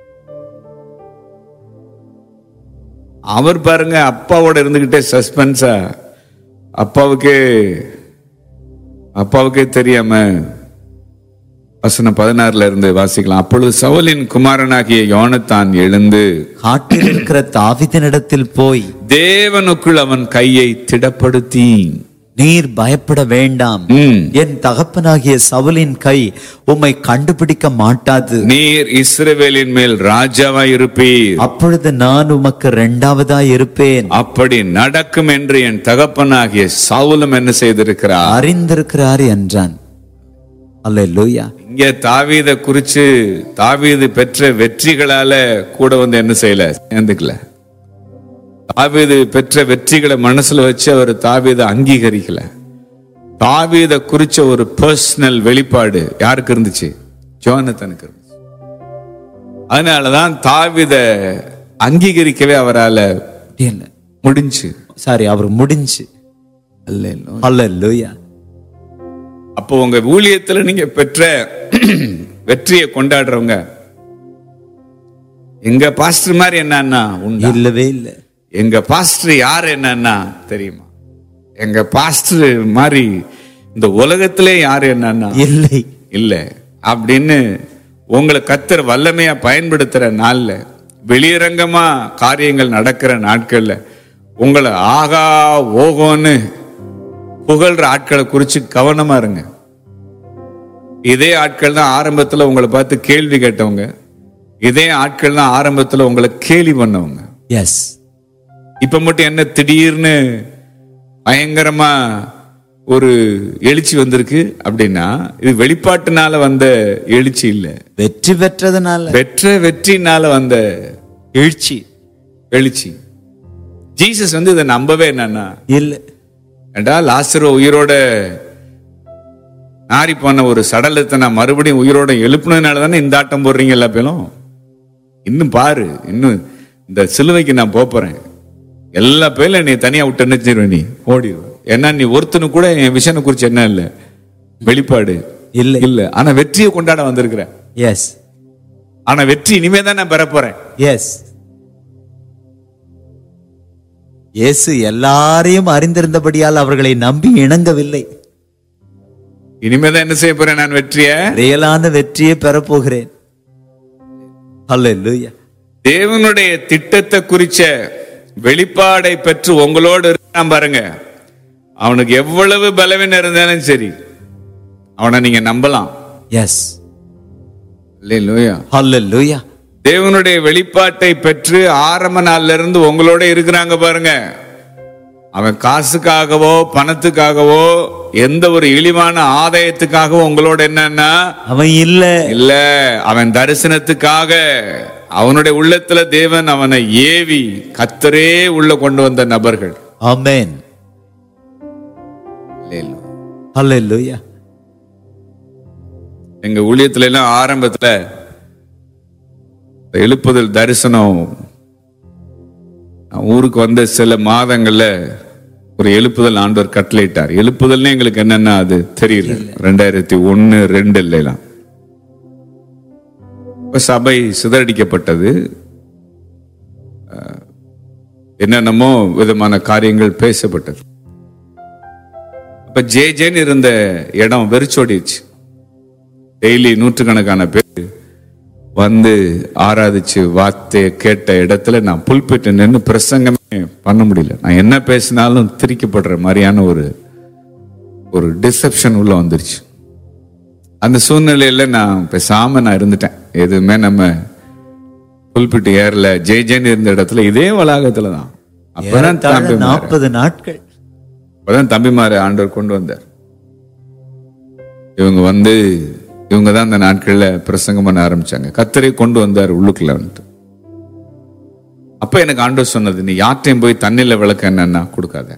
Speaker 1: அவர் பாருங்க அப்பாவோட இருந்துகிட்டே சஸ்பென்ஸா அப்பாவுக்கே அப்பாவுக்கே தெரியாம வசனம் பதினாறுல இருந்து வாசிக்கலாம் அப்பொழுது சவுலின் குமாரனாகிய யோனத்தான் எழுந்து
Speaker 2: காட்டில் இருக்கிற தாவிதனிடத்தில் போய்
Speaker 1: தேவனுக்குள் அவன் கையை திடப்படுத்தி
Speaker 2: நீர் பயப்பட வேண்டாம்
Speaker 1: ம்,
Speaker 2: என் தகப்பனாகிய சவுலின் கை உம்மை கண்டுபிடிக்க மாட்டாது
Speaker 1: நீர் இஸ்ரவேலின் மேல் ராஜாவாய் இருப்பீர்
Speaker 2: அப்பொழுது நான் உமக்கு இரண்டாவதாய் இருப்பேன்
Speaker 1: அப்படி நடக்கும் என்று என் தகப்பனாகிய சவுலும் என்ன செய்திருக்கிறார்
Speaker 2: அறிந்திருக்கிறார் என்றான் அல்லேலூயா
Speaker 1: இங்க தாவீத குறிச்சு தாவீது பெற்ற வெற்றிகளால கூட வந்து என்ன செய்யல சேர்ந்துக்கல தாவீது பெற்ற வெற்றிகளை மனசுல வச்சு அவர் தாவீத அங்கீகரிக்கல தாவீத குறிச்ச ஒரு பர்சனல் வெளிப்பாடு யாருக்கு இருந்துச்சு ஜோனத்தனுக்கு இருந்துச்சு அதனாலதான் தாவீத அங்கீகரிக்கவே அவரால
Speaker 2: இல்ல
Speaker 1: முடிஞ்சு
Speaker 2: சாரி அவர் முடிஞ்சு
Speaker 1: அல்ல
Speaker 2: அல்லேலூயா
Speaker 1: அப்போ உங்க ஊழியத்துல நீங்க பெற்ற வெற்றியை கொண்டாடுறவங்க எங்க பாஸ்டர் மாதிரி என்னன்னா உண்டா
Speaker 2: இல்லவே இல்லை
Speaker 1: எங்க பாஸ்டர் யார் என்னன்னா தெரியுமா எங்க பாஸ்டர் மாதிரி இந்த உலகத்திலே யார் என்னன்னா
Speaker 2: இல்லை
Speaker 1: இல்ல அப்படின்னு உங்களை கத்தர் வல்லமையா பயன்படுத்துற நாள்ல வெளியரங்கமா காரியங்கள் நடக்கிற நாட்கள்ல உங்களை ஆகா ஓகோன்னு புகழ்ற ஆட்களை குறிச்சு கவனமா இருங்க இதே ஆட்கள் தான் ஆரம்பத்துல உங்களை பார்த்து கேள்வி கேட்டவங்க இதே ஆட்கள் தான் ஆரம்பத்துல உங்களை கேலி பண்ணவங்க
Speaker 2: எஸ்
Speaker 1: இப்ப மட்டும் என்ன திடீர்னு பயங்கரமா ஒரு எழுச்சி வந்திருக்கு அப்படின்னா இது வெளிப்பாட்டுனால வந்த எழுச்சி இல்ல
Speaker 2: வெற்றி பெற்றதுனால
Speaker 1: பெற்ற வெற்றினால வந்த
Speaker 2: எழுச்சி
Speaker 1: எழுச்சி ஜீசஸ் வந்து இதை நம்பவே என்னன்னா
Speaker 2: இல்ல
Speaker 1: ஏண்டா லாசரு உயிரோட நாரி போன ஒரு சடலத்தை நான் மறுபடியும் உயிரோட எழுப்புனதுனால தானே இந்த ஆட்டம் போடுறீங்க எல்லா பேரும் இன்னும் பாரு இன்னும் இந்த சிலுவைக்கு நான் போப் போறேன் எல்லா பேர்ல நீ தனியா விட்டு என்ன செய்வேன் நீ ஓடிடுவ ஏன்னா நீ ஒருத்தனு கூட என் விஷனை குறிச்சு என்ன இல்ல வெளிப்பாடு
Speaker 2: இல்லை
Speaker 1: இல்ல ஆனா வெற்றியை கொண்டாட வந்திருக்கிற
Speaker 2: எஸ்
Speaker 1: ஆனா வெற்றி இனிமே தான் நான் பெற போறேன்
Speaker 2: எஸ் இயேசு எல்லாரையும் அறிந்திருந்தபடியால் அவர்களை நம்பி இணங்கவில்லை
Speaker 1: இனிமே தான் என்ன செய்ய போறேன் நான் வெற்றிய
Speaker 2: ரியலான வெற்றியை பெறப்போகிறேன் அல்லேலூயா
Speaker 1: தேவனுடைய திட்டத்தை குறிச்ச வெளிப்பாடை பெற்று உங்களோடு இருக்கான் பாருங்க அவனுக்கு எவ்வளவு பலவீனம் இருந்தாலும் சரி அவனை நீங்க நம்பலாம்
Speaker 2: எஸ்
Speaker 1: இல்லையா
Speaker 2: அல்லேலூயா
Speaker 1: தேவனுடைய வெளிப்பாட்டை பெற்று ஆரம்ப நாள்ல இருந்து உங்களோட இருக்கிறாங்க பாருங்க அவன் காசுக்காகவோ பணத்துக்காகவோ எந்த ஒரு இழிவான ஆதாயத்துக்காகவோ உங்களோட என்னன்னா
Speaker 2: அவன் இல்ல
Speaker 1: இல்ல அவன் தரிசனத்துக்காக அவனுடைய உள்ளத்துல தேவன் அவனை ஏவி கத்தரே உள்ள கொண்டு வந்த நபர்கள்
Speaker 2: ஆமென் அல்லேலூயா
Speaker 1: எங்க ஊழியத்துல எல்லாம் ஆரம்பத்துல இந்த எழுப்புதல் தரிசனம் நான் ஊருக்கு வந்த சில மாதங்கள்ல ஒரு எழுப்புதல் ஆண்டவர் கட்டளையிட்டார் எழுப்புதல்னே எங்களுக்கு என்னன்னா அது தெரியல ரெண்டாயிரத்தி ஒன்னு ரெண்டு இல்லைலாம் இப்ப சபை சிதறடிக்கப்பட்டது அஹ், என்னென்னமோ விதமான காரியங்கள் பேசப்பட்டது அப்ப ஜே ஜேன்னு இருந்த இடம் வெறிச்சோடிச்சு டெய்லி நூற்றுக்கணக்கான பேர் வந்து ஆராதிச்சு வார்த்தையை கேட்ட இடத்துல நான் புல்பிட்டு நின்று பிரசங்கமே பண்ண முடியல நான் என்ன பேசினாலும் திரிக்கப்படுற மாதிரியான ஒரு ஒரு டிசெப்ஷன் உள்ள வந்துருச்சு அந்த சூழ்நிலையில நான் பேசாம நான் இருந்துட்டேன் எதுவுமே நம்ம புல்பிட்டு ஏறல ஜெய் ஜெயின் இருந்த இடத்துல இதே வளாகத்துல தான் அப்பதான் தம்பி
Speaker 2: நாற்பது நாட்கள்
Speaker 1: அப்பதான் தம்பிமாரை ஆண்டவர் கொண்டு வந்தார் இவங்க வந்து இவங்க தான் அந்த நாட்கள்ல பிரசங்கம் பண்ண ஆரம்பிச்சாங்க கத்தரை கொண்டு வந்தார் உள்ளுக்குள்ள வந்துட்டு அப்ப எனக்கு ஆண்டவர் சொன்னது நீ யார்ட்டையும் போய் தண்ணியில விளக்க என்னன்னா கொடுக்காத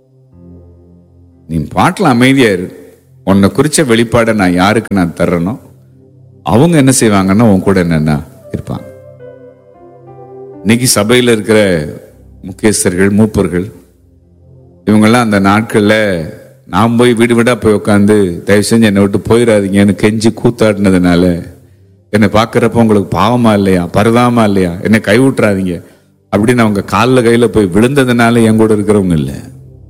Speaker 1: நீ பாட்டில் அமைதியா இரு உன்னை குறிச்ச வெளிப்பாடை நான் யாருக்கு நான் தர்றனோ அவங்க என்ன செய்வாங்கன்னா உன் கூட என்னன்னா இருப்பாங்க இன்னைக்கு சபையில இருக்கிற முக்கியஸ்தர்கள் மூப்பர்கள் இவங்கெல்லாம் அந்த நாட்கள்ல நான் போய் வீடு வீடா போய் உட்காந்து தயவு செஞ்சு என்னை விட்டு போயிடாதீங்கன்னு கெஞ்சி கூத்தாடினதுனால என்னை பார்க்கறப்ப உங்களுக்கு பாவமா இல்லையா பரதாமா இல்லையா என்னை கை விட்டுறாதீங்க அப்படின்னு அவங்க காலில் கையில போய் விழுந்ததுனால என் கூட இருக்கிறவங்க இல்லை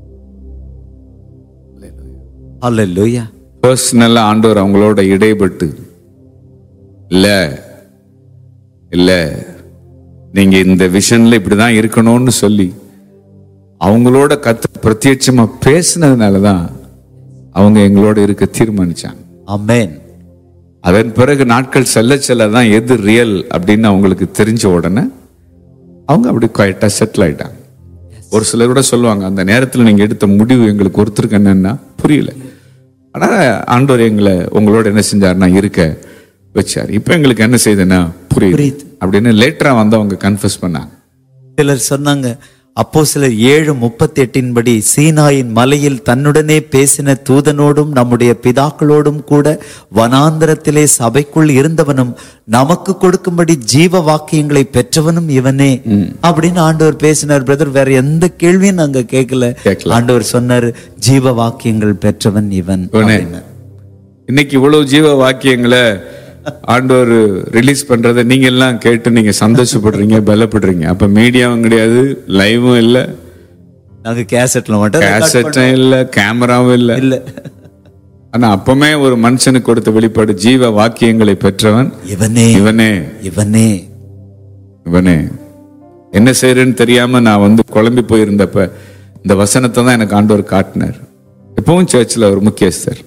Speaker 2: அல்லேலூயா
Speaker 1: பர்சனலா ஆண்டவர் அவங்களோட இடைப்பட்டு இல்ல இல்ல நீங்க இந்த விஷன்ல இப்படிதான் இருக்கணும்னு சொல்லி அவங்களோட கத்து பிரத்யட்சமா பேசினதுனாலதான் அவங்க எங்களோட இருக்க தீர்மானிச்சாங்க
Speaker 2: ஆமென்
Speaker 1: அதன் பிறகு நாட்கள் செல்ல செல்ல தான் எது ரியல் அப்படின்னு அவங்களுக்கு தெரிஞ்ச உடனே அவங்க அப்படி குவாய்ட்டா செட்டில் ஆயிட்டாங்க ஒரு சிலர் கூட சொல்லுவாங்க அந்த நேரத்துல நீங்க எடுத்த முடிவு எங்களுக்கு ஒருத்தருக்கு என்னன்னா புரியல ஆனா ஆண்டவர் எங்களை உங்களோட என்ன செஞ்சாருன்னா இருக்க வச்சார் இப்ப எங்களுக்கு என்ன செய்யுதுன்னா புரியுது
Speaker 2: புரியுது.
Speaker 1: அப்படின்னு லேட்டரா வந்து அவங்க கன்ஃபஸ் பண்ணாங்க
Speaker 2: சிலர் சொன்னாங்க அப்போ சிலர் ஏழு முப்பத்தி எட்டின் படி சீனாயின் மலையில் தன்னுடனே பேசின தூதனோடும் நம்முடைய பிதாக்களோடும் கூட வனாந்தரத்திலே சபைக்குள் இருந்தவனும் நமக்கு கொடுக்கும்படி ஜீவ வாக்கியங்களை பெற்றவனும் இவனே அப்படின்னு ஆண்டவர் பேசினார் பிரதர் வேற எந்த கேள்வியும் நாங்க கேட்கல
Speaker 1: கேட்கல.
Speaker 2: ஆண்டவர் சொன்னாரு ஜீவ வாக்கியங்கள் பெற்றவன் இவன்
Speaker 1: இவனே.
Speaker 2: அப்படின்னு.
Speaker 1: இன்னைக்கு இவ்வளவு ஜீவ வாக்கியங்களை ஆண்டவர் ரிலீஸ் பண்றதை நீங்க எல்லாம் கேட்டு நீங்க சந்தோஷப்படுறீங்க பலப்படுறீங்க அப்ப மீடியாவும் கிடையாது லைவும் இல்ல
Speaker 2: நாங்க கேசட்ல மட்டும் record
Speaker 1: கேசட்டும் இல்ல கேமராவும் இல்ல
Speaker 2: பண்ணோம். இல்ல
Speaker 1: ஆனா அப்பமே ஒரு மனுஷனுக்கு கொடுத்த வெளிப்பாடு ஜீவ வாக்கியங்களை பெற்றவன்
Speaker 2: இவனே
Speaker 1: இவனே
Speaker 2: இவனே
Speaker 1: இவனே என்ன செய்யறேன்னு தெரியாம நான் வந்து குழம்பி போயிருந்தப்ப இந்த வசனத்தை தான் எனக்கு ஆண்டவர் காட்டினார் எப்பவும் சர்ச்சில் ஒரு முக்கியஸ்தர்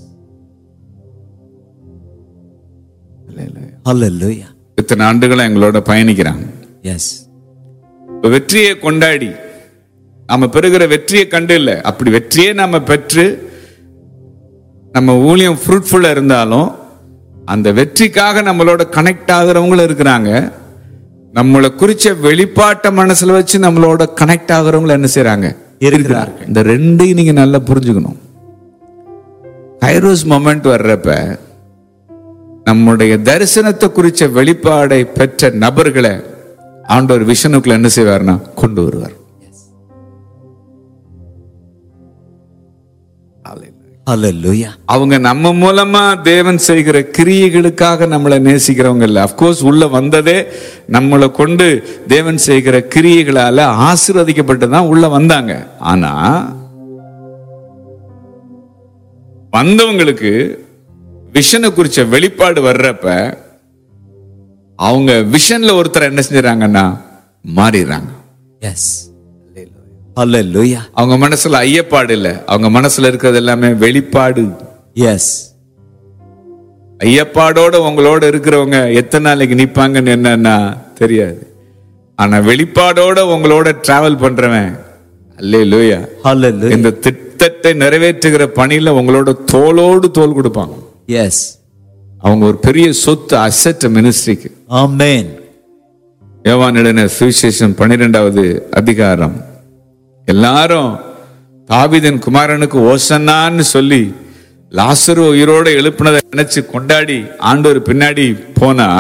Speaker 2: ஹalleluya
Speaker 1: இத்தனை ஆண்டுகளா எங்களோட பயணிக்கிறாங்க
Speaker 2: எஸ்
Speaker 1: இப்ப வெற்றியை கொண்டாடி நாம பெறுகிற வெற்றியை கண்டு இல்ல அப்படி வெற்றியை நாம பெற்று நம்ம ஊழியம் ஃப்ரூட்ஃபுல்லா இருந்தாலும் அந்த வெற்றிக்காக நம்மளோட கனெக்ட் ஆகுறவங்களும் இருக்கிறாங்க நம்மளை குறிச்ச வெளிப்பாட்ட மனசுல வச்சு நம்மளோட கனெக்ட் ஆகுறவங்களும் என்ன செய்றாங்க
Speaker 2: இருக்கிறார்கள்.
Speaker 1: இந்த ரெண்டையும் நீங்க நல்லா புரிஞ்சுக்கணும் கைரோஸ் மொமெண்ட் வர்றப்ப நம்முடைய தரிசனத்தை குறிச்ச வெளிப்பாடை பெற்ற நபர்களை ஆண்டவர் விஷனுக்குள்ள என்ன செய்வார்னா கொண்டு வருவார்
Speaker 2: ஹalleluya
Speaker 1: அவங்க நம்ம மூலமா தேவன் செய்கிற கிரியைகளுக்காக நம்மளை நேசிக்கிறவங்க இல்ல அப்கோர்ஸ் உள்ள வந்ததே நம்மளை கொண்டு தேவன் செய்கிற கிரியைகளால ஆசீர்வதிக்கப்பட்டு தான் உள்ள வந்தாங்க ஆனா வந்தவங்களுக்கு விஷனை குறிச்ச வெளிப்பாடு வர்றப்ப அவங்க விஷன்ல ஒருத்தர் என்ன செஞ்சுறாங்கன்னா மாறிடுறாங்க
Speaker 2: எஸ் ஹalleluya
Speaker 1: அவங்க மனசுல ஐயப்பாடு இல்ல அவங்க மனசுல இருக்கிறது எல்லாமே வெளிப்பாடு
Speaker 2: எஸ்
Speaker 1: ஐயப்பாடோட உங்களோட இருக்கிறவங்க எத்தனை நாளைக்கு நிப்பாங்கன்னு என்னன்னா தெரியாது ஆனா வெளிப்பாடோட உங்களோட டிராவல் பண்றவன் அல்லே லூயா
Speaker 2: ஹalleluya
Speaker 1: இந்த திட்டத்தை நிறைவேற்றுகிற பணியில உங்களோட தோளோடு தோல் கொடுப்பாங்க
Speaker 2: எஸ்
Speaker 1: அவங்க ஒரு பெரிய சொத்து அசட் மினிஸ்ட்ரிக்கு
Speaker 2: ஆமென்
Speaker 1: யோவானிடன சுவிசேஷம் பன்னிரெண்டாவது அதிகாரம் எல்லாரும் தாவீதின் குமாரனுக்கு ஓசன்னான்னு சொல்லி லாசரு உயிரோட எழுப்பினதை நினைச்சு கொண்டாடி ஆண்டவர் பின்னாடி போனா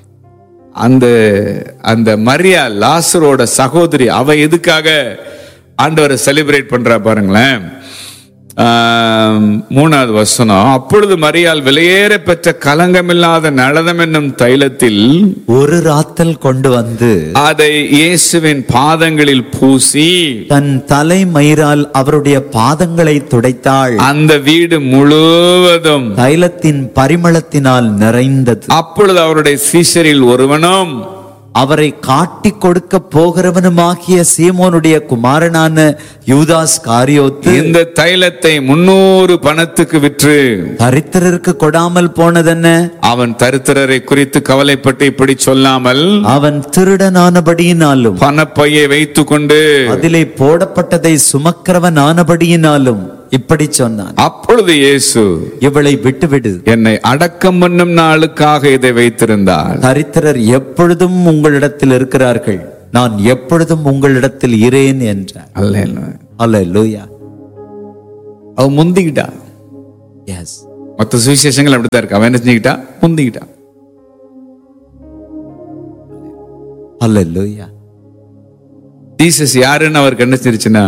Speaker 1: அந்த அந்த மரியா லாசரோட சகோதரி அவ எதுக்காக ஆண்டவரை செலிப்ரேட் பண்றா பாருங்களேன் ஆம், மூணாவது வசனம் அப்பொழுது மரியாள் விலையேற பெற்ற கலங்கமில்லாத நளதம் என்னும் தைலத்தில்
Speaker 2: ஒரு ராத்தல் கொண்டு வந்து
Speaker 1: அதை இயேசுவின் பாதங்களில் பூசி
Speaker 2: தன் தலை மயிரால் அவருடைய பாதங்களை துடைத்தாள்
Speaker 1: அந்த வீடு முழுவதும்
Speaker 2: தைலத்தின் பரிமளத்தினால் நிறைந்தது
Speaker 1: அப்பொழுது அவருடைய சீஷரில் ஒருவனும்
Speaker 2: அவரை காட்டிக் கொடுக்க போகிறவனுமாகிய சீமோனுடைய குமாரனான யூதாஸ் காரியோத்து
Speaker 1: இந்த தைலத்தை முன்னூறு பணத்துக்கு விற்று
Speaker 2: தரித்திரருக்கு கொடாமல் போனதென்ன
Speaker 1: அவன் தரித்திரரை குறித்து கவலைப்பட்டு இப்படி சொல்லாமல்
Speaker 2: அவன் திருடனானபடியினாலும்
Speaker 1: பணப்பையை வைத்துக் கொண்டு
Speaker 2: அதிலே போடப்பட்டதை சுமக்கிறவன் ஆனபடியினாலும் இப்படி சொன்னான்
Speaker 1: அப்பொழுது இயேசு
Speaker 2: இவளை விட்டுவிடு
Speaker 1: என்னை அடக்கம் பண்ணும் நாளுக்காக இதை வைத்திருந்தார்
Speaker 2: தரித்திரர் எப்பொழுதும் உங்களிடத்தில் இருக்கிறார்கள் நான் எப்பொழுதும் உங்களிடத்தில் இரேன் என்றார்
Speaker 1: அல்ல
Speaker 2: அல்ல லூயா
Speaker 1: அவ முந்திக்கிட்டா
Speaker 2: எஸ்
Speaker 1: மற்ற சுவிசேஷங்கள் அப்படித்தான் இருக்கு அவன் என்ன செஞ்சுக்கிட்டா முந்திக்கிட்டா
Speaker 2: அல்ல லூயா
Speaker 1: ஜீசஸ் யாருன்னு அவருக்கு என்ன தெரிச்சுன்னா